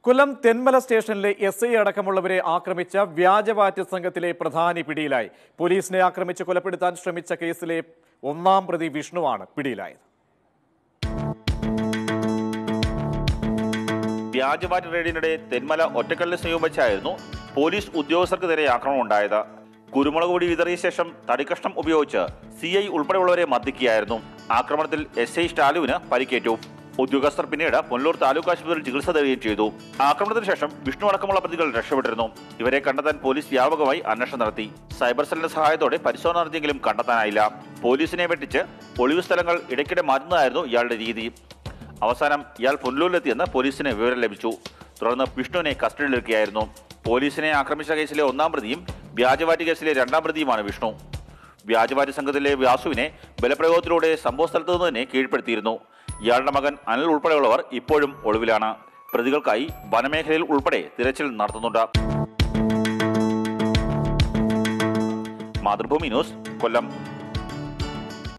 കൊല്ലം തെന്മല സ്റ്റേഷനിലെ S I അടക്കമുള്ളവരെ ആക്രമിച്ച വ്യാജവാറ്റ് സംഘത്തിലെ പ്രധാനി പിടിയിലായി പോലീസിനെ ആക്രമിച്ച് കൊലപ്പെടുത്താൻ ശ്രമിച്ച കേസിലെ ഒന്നാം പ്രതി വിഷ്ണുവാണ് പിടിയിലായത് വ്യാജവാറ്റ് റെയ്ഡിനിടെ തെന്മല ഒറ്റക്കല്ലിൽ സമീപം വെച്ചായിരുന്നു പോലീസ് ഉദ്യോഗസ്ഥർക്ക് നേരെ ആക്രമണം ഉണ്ടായത് കുരുമുളക് പൊടി വിതറിയ ശേഷം തടിക്കഷ്ണം ഉപയോഗിച്ച് സി ഐ ഉൾപ്പെടെയുള്ളവരെ മർദ്ദിക്കുകയായിരുന്നു ആക്രമണത്തിൽ എസ് ഐ സ്റ്റാലുവിന് പരിക്കേറ്റു ഉദ്യോഗസ്ഥർ പിന്നീട് പുനലൂർ താലൂക്ക് ആശുപത്രിയിൽ ചികിത്സ തേടുകയും ചെയ്തു ആക്രമണത്തിന് ശേഷം വിഷ്ണു അടക്കമുള്ള പ്രതികൾ രക്ഷപ്പെട്ടിരുന്നു ഇവരെ കണ്ടെത്താൻ പോലീസ് വ്യാപകമായി അന്വേഷണം നടത്തി സൈബർ സെല്ലിന്റെ സഹായത്തോടെ പരിശോധന നടത്തിയെങ്കിലും കണ്ടെത്താനായില്ല പോലീസിനെ വെട്ടിച്ച് ഒളിവ് സ്ഥലങ്ങൾ ഇടയ്ക്കിടെ മാറ്റുന്നതായിരുന്നു ഇയാളുടെ രീതി അവസാനം ഇയാൾ പുനലൂരിലെത്തിയെന്ന് പോലീസിന് വിവരം ലഭിച്ചു തുടർന്ന് വിഷ്ണുവിനെ കസ്റ്റഡിയിലെടുക്കുകയായിരുന്നു പോലീസിനെ ആക്രമിച്ച കേസിലെ ഒന്നാം പ്രതിയും വ്യാജവാറ്റ് കേസിലെ രണ്ടാം പ്രതിയുമാണ് വിഷ്ണു വ്യാജവാറ്റ് സംഘത്തിലെ വ്യാസുവിനെ ബലപ്രയോഗത്തിലൂടെ സംഭവ സ്ഥലത്ത് നിന്ന് തന്നെ കീഴ്പ്പെടുത്തിയിരുന്നു ഇയാളുടെ മകൻ അനിൽ ഉൾപ്പെടെയുള്ളവർ ഇപ്പോഴും ഒളിവിലാണ് പ്രതികൾക്കായി വനമേഖലയിൽ ഉൾപ്പെടെ തിരച്ചിൽ നടത്തുന്നുണ്ട് മാതൃഭൂമി ന്യൂസ് കൊല്ലം